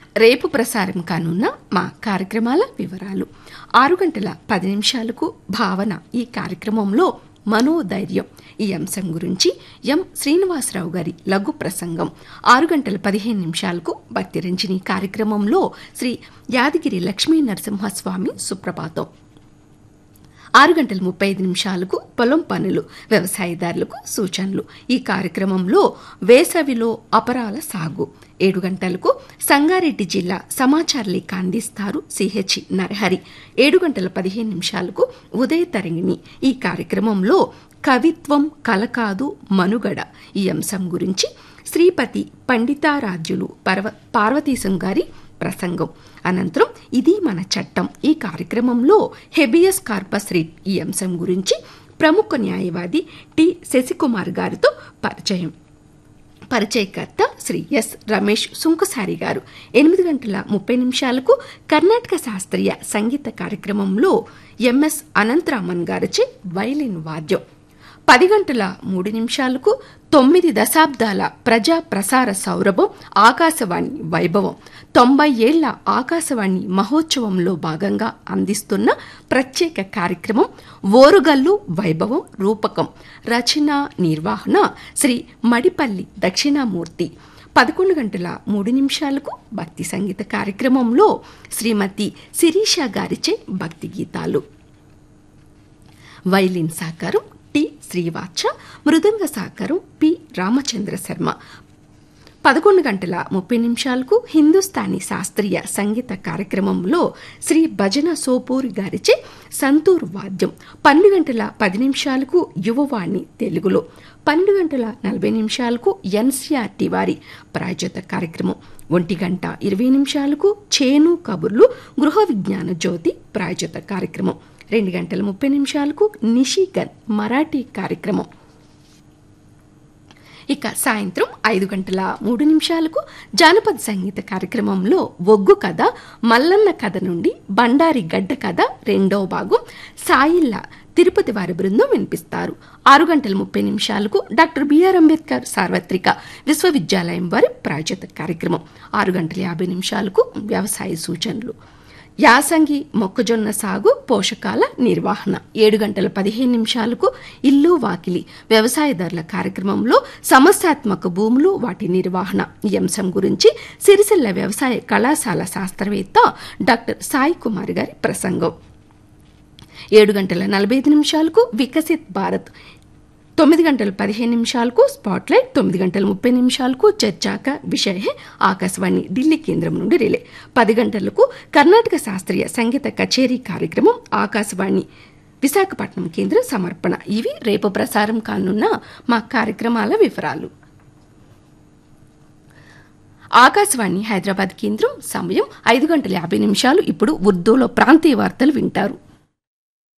రేపు ప్రసారం కానున్న మా కార్యక్రమాల వివరాలు ఆరు గంటల పది నిమిషాలకు భావన ఈ కార్యక్రమంలో మనోధైర్యం ఈ అంశం గురించి ఎం శ్రీనివాసరావు గారి లఘు ప్రసంగం ఆరు గంటల పదిహేను నిమిషాలకు భక్తిరంజని కార్యక్రమంలో శ్రీ యాదగిరి లక్ష్మీ నరసింహస్వామి సుప్రభాతం ఆరు గంటల ముప్పై ఐదు నిమిషాలకు పొలం పనులు వ్యవసాయదారులకు సూచనలు ఈ కార్యక్రమంలో వేసవిలో అపరాల సాగు ఏడు గంటలకు సంగారెడ్డి జిల్లా సమాచార లేఖ అందిస్తారు సిహెచ్ నరహరి ఏడు గంటల పదిహేను నిమిషాలకు ఉదయ తరంగిణి ఈ కార్యక్రమంలో కవిత్వం కలకాదు మనుగడ ఈ అంశం గురించి శ్రీపతి పండితారాజ్యులు పర్వ పార్వతీశం గారి ప్రసంగం అనంతరం ఇది మన చట్టం ఈ కార్యక్రమంలో హెబియస్ కార్పస్ రిట్ ఈ అంశం గురించి ప్రముఖ న్యాయవాది టి శశికుమార్ గారితో పరిచయం పరిచయకర్త శ్రీ ఎస్ రమేష్ సుంకసారి గారు ఎనిమిది గంటల ముప్పై నిమిషాలకు కర్ణాటక శాస్త్రీయ సంగీత కార్యక్రమంలో ఎంఎస్ అనంతరామన్ గారిచే వైలిన్ వాద్యం పది గంటల మూడు నిమిషాలకు తొమ్మిది దశాబ్దాల ప్రజా ప్రసార సౌరభం ఆకాశవాణి వైభవం తొంభై ఏళ్ల ఆకాశవాణి మహోత్సవంలో భాగంగా అందిస్తున్న ప్రత్యేక కార్యక్రమం ఓరుగల్లు వైభవం రూపకం రచన నిర్వహణ శ్రీ మడిపల్లి దక్షిణామూర్తి పదకొండు గంటల మూడు నిమిషాలకు భక్తి సంగీత కార్యక్రమంలో శ్రీమతి శిరీష గారిచే భక్తి గీతాలు వైలిన్ సాకారం టి శ్రీవాచ మృదంగ సాకారం పి రామచంద్ర శర్మ పదకొండు గంటల ముప్పై నిమిషాలకు హిందుస్థానీ శాస్త్రీయ సంగీత కార్యక్రమంలో శ్రీ భజన సోపూరి గారిచే సంతూర్ వాద్యం పన్నెండు గంటల పది నిమిషాలకు యువవాణి తెలుగులో పన్నెండు గంటల నలభై నిమిషాలకు ఎన్సీఆర్టీ వారి ప్రాయోజిత కార్యక్రమం ఒంటి గంట ఇరవై నిమిషాలకు చేను కబుర్లు గృహ విజ్ఞాన జ్యోతి ప్రాయోజిత కార్యక్రమం రెండు గంటల ముప్పై నిమిషాలకు నిషిగన్ మరాఠీ కార్యక్రమం ఇక సాయంత్రం ఐదు గంటల మూడు నిమిషాలకు జానపద సంగీత కార్యక్రమంలో ఒగ్గు కథ మల్లన్న కథ నుండి బండారి గడ్డ కథ రెండో భాగం సాయిల్ల తిరుపతి వారి బృందం వినిపిస్తారు ఆరు గంటల ముప్పై నిమిషాలకు డాక్టర్ బిఆర్ అంబేద్కర్ సార్వత్రిక విశ్వవిద్యాలయం వారి ప్రాయోజిత కార్యక్రమం ఆరు గంటల యాభై నిమిషాలకు వ్యవసాయ సూచనలు యాసంగి మొక్కజొన్న సాగు పోషకాల నిర్వహణ ఏడు గంటల పదిహేను నిమిషాలకు ఇల్లు వాకిలి వ్యవసాయదారుల కార్యక్రమంలో సమస్యాత్మక భూములు వాటి నిర్వహణ ఈ అంశం గురించి సిరిసిల్ల వ్యవసాయ కళాశాల శాస్త్రవేత్త డాక్టర్ సాయి కుమార్ గారి ప్రసంగం ఏడు గంటల నలభై ఐదు నిమిషాలకు వికసిత్ భారత్ తొమ్మిది గంటల పదిహేను నిమిషాలకు స్పాట్లైట్ తొమ్మిది గంటల ముప్పై నిమిషాలకు చర్చాక విషయ ఆకాశవాణి ఢిల్లీ కేంద్రం నుండి రిలే పది గంటలకు కర్ణాటక శాస్త్రీయ సంగీత కచేరీ కార్యక్రమం ఆకాశవాణి విశాఖపట్నం కేంద్రం సమర్పణ ఇవి రేపు ప్రసారం కానున్న మా కార్యక్రమాల వివరాలు ఆకాశవాణి హైదరాబాద్ కేంద్రం సమయం ఐదు గంటల యాభై నిమిషాలు ఇప్పుడు ఉర్దూలో ప్రాంతీయ వార్తలు వింటారు